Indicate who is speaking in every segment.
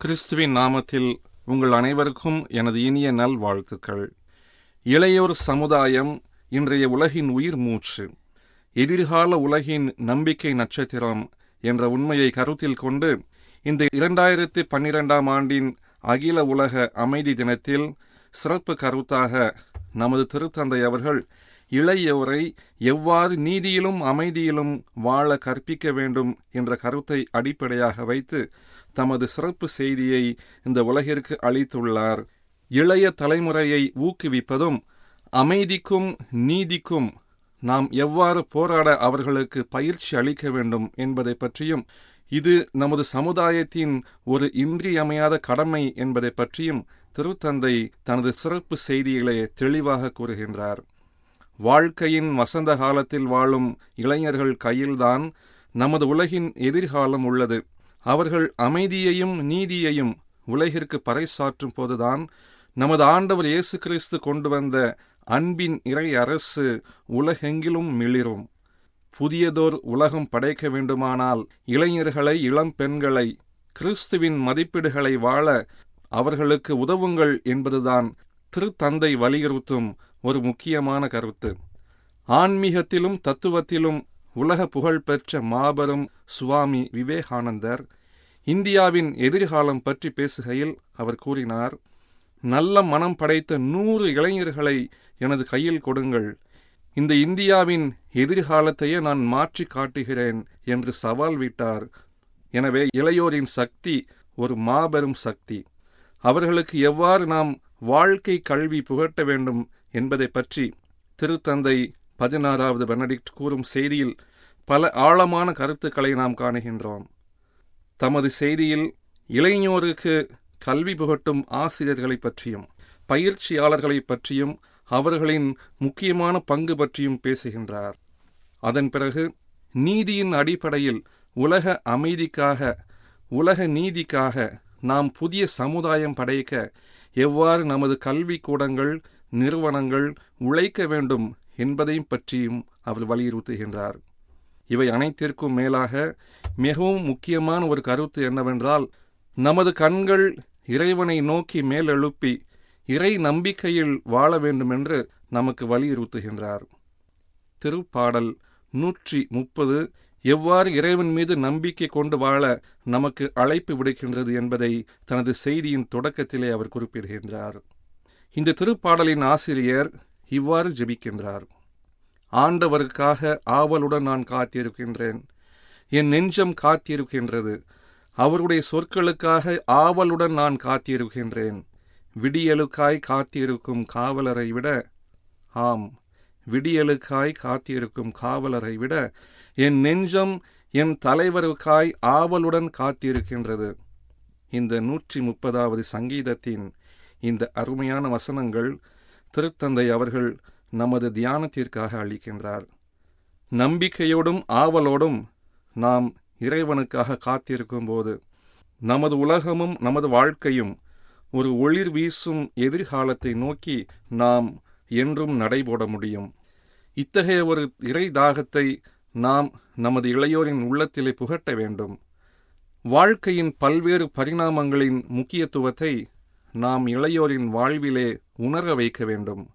Speaker 1: கிறிஸ்துவின் நாமத்தில் உங்கள் அனைவருக்கும் எனது இனிய நல்வாழ்த்துக்கள் இளையோர் சமுதாயம் இன்றைய உலகின் உயிர் மூச்சு எதிர்கால உலகின் நம்பிக்கை நட்சத்திரம் என்ற உண்மையை கருத்தில் கொண்டு இந்த இரண்டாயிரத்தி பன்னிரெண்டாம் ஆண்டின் அகில உலக அமைதி தினத்தில் சிறப்பு கருத்தாக நமது திருத்தந்தை அவர்கள் இளையோரை எவ்வாறு நீதியிலும் அமைதியிலும் வாழ கற்பிக்க வேண்டும் என்ற கருத்தை அடிப்படையாக வைத்து தமது சிறப்பு செய்தியை இந்த உலகிற்கு அளித்துள்ளார் இளைய தலைமுறையை ஊக்குவிப்பதும் அமைதிக்கும் நீதிக்கும் நாம் எவ்வாறு போராட அவர்களுக்கு பயிற்சி அளிக்க வேண்டும் என்பதை பற்றியும் இது நமது சமுதாயத்தின் ஒரு இன்றியமையாத கடமை என்பதை பற்றியும் திருத்தந்தை தனது சிறப்பு செய்திகளை தெளிவாக கூறுகின்றார் வாழ்க்கையின் வசந்த காலத்தில் வாழும் இளைஞர்கள் கையில்தான் நமது உலகின் எதிர்காலம் உள்ளது அவர்கள் அமைதியையும் நீதியையும் உலகிற்கு பறைசாற்றும் போதுதான் நமது ஆண்டவர் இயேசு கிறிஸ்து கொண்டு வந்த அன்பின் இறை அரசு உலகெங்கிலும் மிளிரும் புதியதோர் உலகம் படைக்க வேண்டுமானால் இளைஞர்களை இளம் பெண்களை கிறிஸ்துவின் மதிப்பீடுகளை வாழ அவர்களுக்கு உதவுங்கள் என்பதுதான் திருத்தந்தை வலியுறுத்தும் ஒரு முக்கியமான கருத்து ஆன்மீகத்திலும் தத்துவத்திலும் உலக புகழ்பெற்ற மாபெரும் சுவாமி விவேகானந்தர் இந்தியாவின் எதிர்காலம் பற்றி பேசுகையில் அவர் கூறினார் நல்ல மனம் படைத்த நூறு இளைஞர்களை எனது கையில் கொடுங்கள் இந்த இந்தியாவின் எதிர்காலத்தையே நான் மாற்றி காட்டுகிறேன் என்று சவால் விட்டார் எனவே இளையோரின் சக்தி ஒரு மாபெரும் சக்தி அவர்களுக்கு எவ்வாறு நாம் வாழ்க்கை கல்வி புகட்ட வேண்டும் என்பதை பற்றி திருத்தந்தை பதினாறாவது பெனடிக்ட் கூறும் செய்தியில் பல ஆழமான கருத்துக்களை நாம் காணுகின்றோம் தமது செய்தியில் இளைஞருக்கு கல்வி புகட்டும் ஆசிரியர்களை பற்றியும் பயிற்சியாளர்களை பற்றியும் அவர்களின் முக்கியமான பங்கு பற்றியும் பேசுகின்றார் அதன் பிறகு நீதியின் அடிப்படையில் உலக அமைதிக்காக உலக நீதிக்காக நாம் புதிய சமுதாயம் படைக்க எவ்வாறு நமது கல்வி கூடங்கள் நிறுவனங்கள் உழைக்க வேண்டும் என்பதையும் பற்றியும் அவர் வலியுறுத்துகின்றார் இவை அனைத்திற்கும் மேலாக மிகவும் முக்கியமான ஒரு கருத்து என்னவென்றால் நமது கண்கள் இறைவனை நோக்கி மேலெழுப்பி இறை நம்பிக்கையில் வாழ வேண்டும் என்று நமக்கு வலியுறுத்துகின்றார் திருப்பாடல் நூற்றி முப்பது எவ்வாறு இறைவன் மீது நம்பிக்கை கொண்டு வாழ நமக்கு அழைப்பு விடுக்கின்றது என்பதை தனது செய்தியின் தொடக்கத்திலே அவர் குறிப்பிடுகின்றார் இந்த திருப்பாடலின் ஆசிரியர் இவ்வாறு ஜெபிக்கின்றார் ஆண்டவருக்காக ஆவலுடன் நான் காத்திருக்கின்றேன் என் நெஞ்சம் காத்திருக்கின்றது அவருடைய சொற்களுக்காக ஆவலுடன் நான் காத்திருக்கின்றேன் விடியலுக்காய் காத்திருக்கும் காவலரை விட ஆம் விடியலுக்காய் காத்திருக்கும் காவலரை விட என் நெஞ்சம் என் தலைவருக்காய் ஆவலுடன் காத்திருக்கின்றது இந்த நூற்றி முப்பதாவது சங்கீதத்தின் இந்த அருமையான வசனங்கள் திருத்தந்தை அவர்கள் நமது தியானத்திற்காக அளிக்கின்றார் நம்பிக்கையோடும் ஆவலோடும் நாம் இறைவனுக்காக காத்திருக்கும் போது நமது உலகமும் நமது வாழ்க்கையும் ஒரு ஒளிர் வீசும் எதிர்காலத்தை நோக்கி நாம் என்றும் நடைபோட முடியும் இத்தகைய ஒரு இறை தாகத்தை நாம் நமது இளையோரின் உள்ளத்திலே புகட்ட வேண்டும் வாழ்க்கையின் பல்வேறு பரிணாமங்களின் முக்கியத்துவத்தை நாம் இளையோரின் வாழ்விலே உணர வைக்க வேண்டும்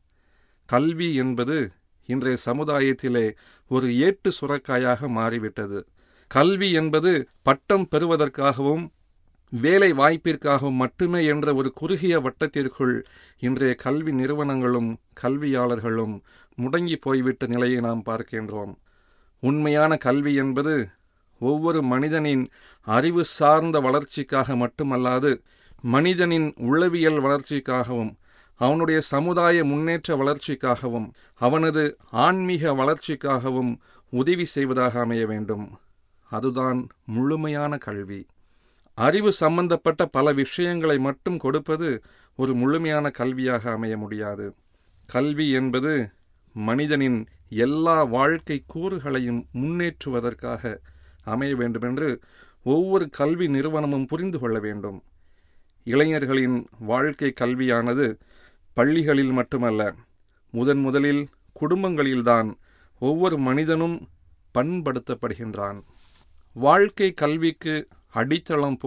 Speaker 1: கல்வி என்பது இன்றைய சமுதாயத்திலே ஒரு ஏட்டு சுரக்காயாக மாறிவிட்டது கல்வி என்பது பட்டம் பெறுவதற்காகவும் வேலை வாய்ப்பிற்காகவும் மட்டுமே என்ற ஒரு குறுகிய வட்டத்திற்குள் இன்றைய கல்வி நிறுவனங்களும் கல்வியாளர்களும் முடங்கி போய்விட்ட நிலையை நாம் பார்க்கின்றோம் உண்மையான கல்வி என்பது ஒவ்வொரு மனிதனின் அறிவு சார்ந்த வளர்ச்சிக்காக மட்டுமல்லாது மனிதனின் உளவியல் வளர்ச்சிக்காகவும் அவனுடைய சமுதாய முன்னேற்ற வளர்ச்சிக்காகவும் அவனது ஆன்மீக வளர்ச்சிக்காகவும் உதவி செய்வதாக அமைய வேண்டும் அதுதான் முழுமையான கல்வி அறிவு சம்பந்தப்பட்ட பல விஷயங்களை மட்டும் கொடுப்பது ஒரு முழுமையான கல்வியாக அமைய முடியாது கல்வி என்பது மனிதனின் எல்லா வாழ்க்கை கூறுகளையும் முன்னேற்றுவதற்காக அமைய வேண்டுமென்று ஒவ்வொரு கல்வி நிறுவனமும் புரிந்து கொள்ள வேண்டும் இளைஞர்களின் வாழ்க்கை கல்வியானது பள்ளிகளில் மட்டுமல்ல முதன் முதலில் குடும்பங்களில்தான் ஒவ்வொரு மனிதனும் பண்படுத்தப்படுகின்றான் வாழ்க்கை கல்விக்கு அடித்தளம் போடும்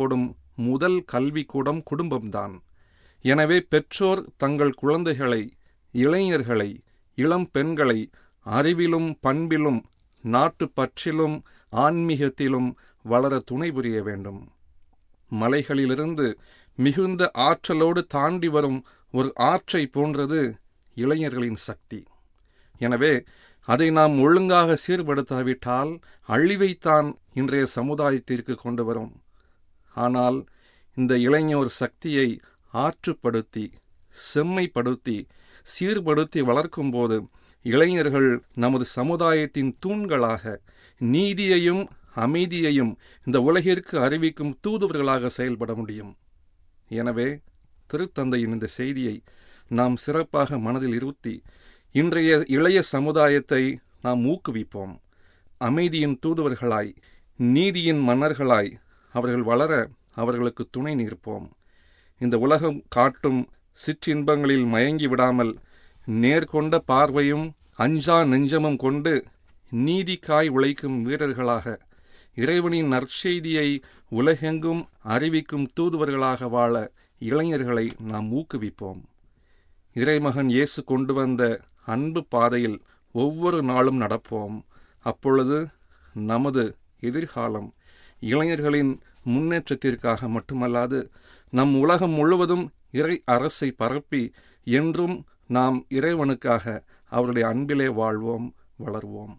Speaker 1: முதல் கல்விக்கூடம் குடும்பம்தான் எனவே பெற்றோர் தங்கள் குழந்தைகளை இளைஞர்களை இளம் பெண்களை அறிவிலும் பண்பிலும் நாட்டு பற்றிலும் ஆன்மீகத்திலும் வளர துணை புரிய வேண்டும் மலைகளிலிருந்து மிகுந்த ஆற்றலோடு தாண்டி வரும் ஒரு ஆற்றை போன்றது இளைஞர்களின் சக்தி எனவே அதை நாம் ஒழுங்காக சீர்படுத்தாவிட்டால் அழிவைத்தான் இன்றைய சமுதாயத்திற்கு கொண்டு வரும் ஆனால் இந்த இளைஞர் சக்தியை ஆற்றுப்படுத்தி செம்மைப்படுத்தி சீர்படுத்தி வளர்க்கும் போது இளைஞர்கள் நமது சமுதாயத்தின் தூண்களாக நீதியையும் அமைதியையும் இந்த உலகிற்கு அறிவிக்கும் தூதுவர்களாக செயல்பட முடியும் எனவே திருத்தந்தையின் இந்த செய்தியை நாம் சிறப்பாக மனதில் இருத்தி இன்றைய இளைய சமுதாயத்தை நாம் ஊக்குவிப்போம் அமைதியின் தூதுவர்களாய் நீதியின் மன்னர்களாய் அவர்கள் வளர அவர்களுக்கு துணை நிற்போம் இந்த உலகம் காட்டும் சிற்றின்பங்களில் மயங்கி விடாமல் நேர்கொண்ட பார்வையும் அஞ்சா நெஞ்சமும் கொண்டு நீதிக்காய் உழைக்கும் வீரர்களாக இறைவனின் நற்செய்தியை உலகெங்கும் அறிவிக்கும் தூதுவர்களாக வாழ இளைஞர்களை நாம் ஊக்குவிப்போம் இறைமகன் இயேசு கொண்டு வந்த அன்பு பாதையில் ஒவ்வொரு நாளும் நடப்போம் அப்பொழுது நமது எதிர்காலம் இளைஞர்களின் முன்னேற்றத்திற்காக மட்டுமல்லாது நம் உலகம் முழுவதும் இறை அரசை பரப்பி என்றும் நாம் இறைவனுக்காக அவருடைய அன்பிலே வாழ்வோம் வளர்வோம்